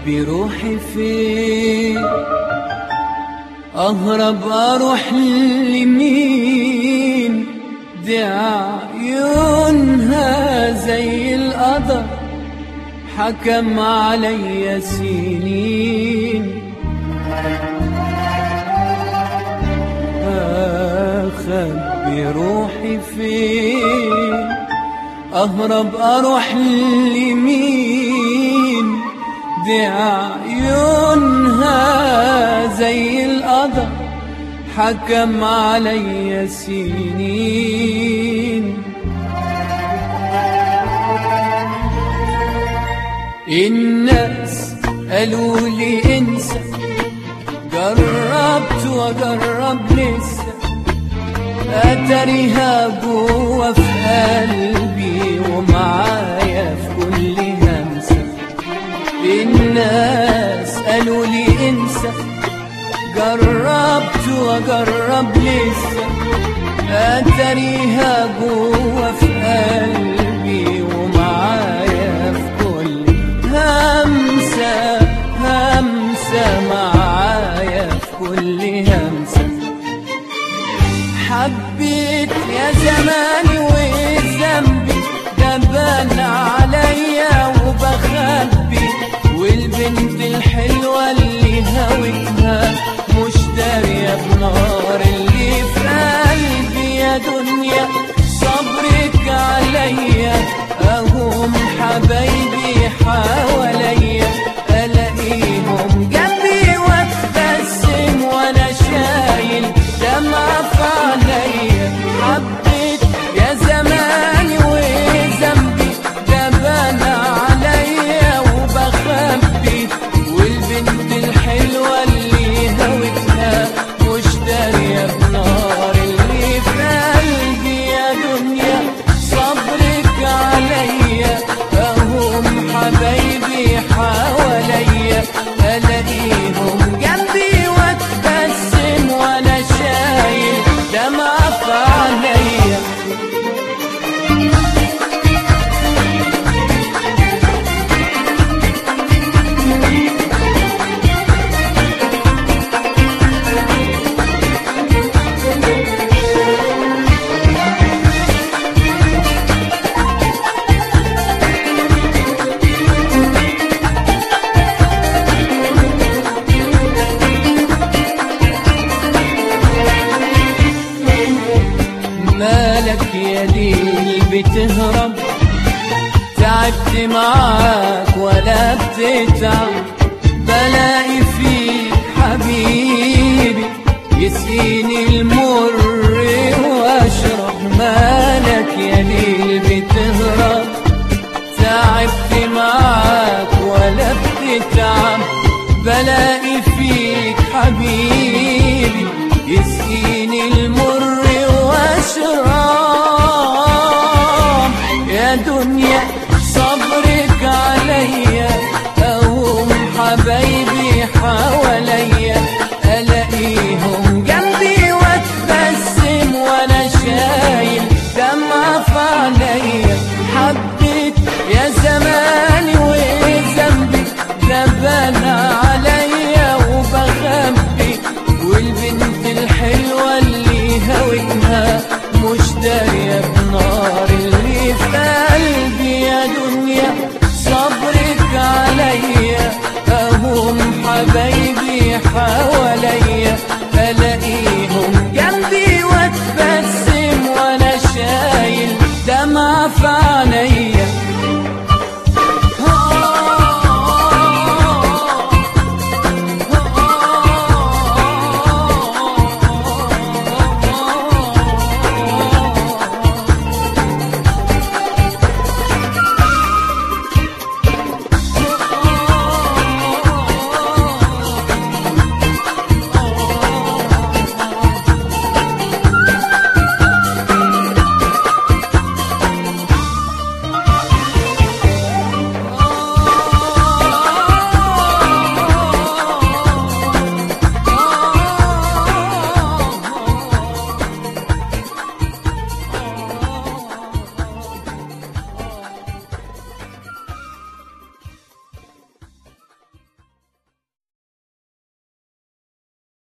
أخبي روحي فين أهرب أروح لمين دي عيونها زي القدر حكم علي سنين أخبي روحي فين أهرب أروح لمين دي عيونها زي القدر حكم علي سنين الناس قالوا لي انسى جربت واجرب لسه اتريها جوا في قلبي ومعايا في كل همسه الناس قالوا لي انسى جربت واجرب لسه اتريها جوا في قلبي ومعايا في كل همسه همسه معايا في كل همسه حبيت يا زماني وذنبي ده بان عليا وبخبي والبنت الحلوة اللي هوتها مش دارية بنار اللي في قلبي يا دنيا صبرك عليا اهم حبايبي حواليا الاقيهم جنبي واتبسم وانا شايل دمع في عينيا حبيت يا زماني وذنبي ده بان عليا وبخبي والبنت الحلوة اللي هوتها مش دارية بنار اللي في قلبي يا دنيا صبرك عليا اهم حبايبي حواليا الاقيهم جنبي واتبسم وانا شايل دمع في عينيا مالك يا ليل بتهرب تعبت معاك ولا بتتعب بلاقي فيك حبيبي يسقيني المر واشرب مالك يا ليل بتهرب تعبت معاك ولا بتتعب بلاقي فيك حبيبي يسقيني المر واشرب يا دنيا صبرك عليا اهم حبايبي حواليا الاقيهم جنبي واتبسم وانا شايل دمع في عينيا حبيت يا زماني وذنبي ده بان عليا وبخبي والبنت الحلوة اللي هوتها مش دارية بنار اللي في قلبي يا دنيا صبرك عليا اهم حبايبي حواليا